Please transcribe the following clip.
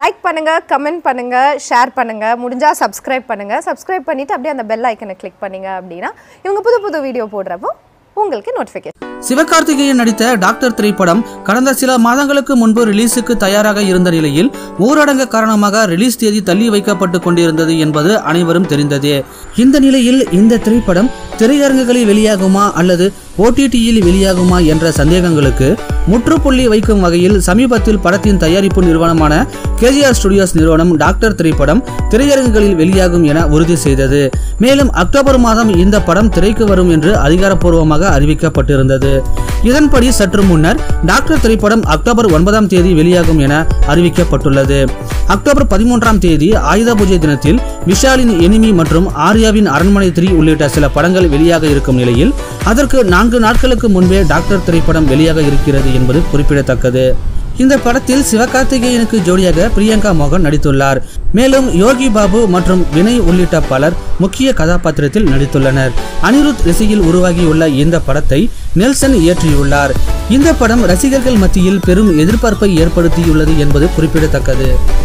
like பண்ணுங்க comment பண்ணுங்க share பண்ணுங்க முடிஞ்சா சப்ஸ்கிரைப் பண்ணுங்க சப்ஸ்கிரைப் பண்ணிட்டு அப்படியே அந்த பெல் ஐக்கனை கிளிக் பண்ணீங்க அப்படின்னா இவங்க புது புது வீடியோ போடுறப்போ உங்களுக்கு நோட்டிஃபிகேஷன் சிவகார்த்திகேயன் நடித்த டாக்டர் திரைப்படம் கடந்த சில மாதங்களுக்கு முன்பு ரிலீஸுக்கு தயாராக இருந்த நிலையில் ஊரடங்கு காரணமாக ரிலீஸ் தேதி தள்ளி வைக்கப்பட்டு கொண்டிருந்தது என்பது அனைவரும் தெரிந்ததே இந்த நிலையில் இந்த திரைப்படம் திரையரங்குகளில் வெளியாகுமா அல்லது ஓடிடியில் வெளியாகுமா என்ற சந்தேகங்களுக்கு முற்றுப்புள்ளி வைக்கும் வகையில் சமீபத்தில் படத்தின் தயாரிப்பு நிறுவனமான கேஜிஆர் ஸ்டுடியோஸ் நிறுவனம் டாக்டர் திரைப்படம் திரையரங்குகளில் வெளியாகும் என உறுதி செய்தது மேலும் அக்டோபர் மாதம் இந்த படம் திரைக்கு வரும் என்று அதிகாரப்பூர்வமாக அறிவிக்கப்பட்டிருந்தது இதன்படி சற்று முன்னர் டாக்டர் திரைப்படம் அக்டோபர் ஒன்பதாம் தேதி வெளியாகும் என அறிவிக்கப்பட்டுள்ளது அக்டோபர் பதிமூன்றாம் தேதி ஆயுத பூஜை தினத்தில் விஷாலின் எனிமி மற்றும் ஆர்யாவின் அரண்மனை த்ரீ உள்ளிட்ட சில படங்கள் வெளியாக இருக்கும் நிலையில் அதற்கு நான்கு நாட்களுக்கு முன்பே டாக்டர் திரைப்படம் வெளியாக இருக்கிறது என்பது குறிப்பிடத்தக்கது இந்த படத்தில் சிவகார்த்திகேயனுக்கு ஜோடியாக பிரியங்கா மோகன் நடித்துள்ளார் மேலும் யோகி பாபு மற்றும் வினய் உள்ளிட்ட பலர் முக்கிய கதாபாத்திரத்தில் நடித்துள்ளனர் அனிருத் இசையில் உருவாகியுள்ள இந்த படத்தை நெல்சன் இயற்றியுள்ளார் இந்த படம் ரசிகர்கள் மத்தியில் பெரும் எதிர்பார்ப்பை ஏற்படுத்தியுள்ளது என்பது குறிப்பிடத்தக்கது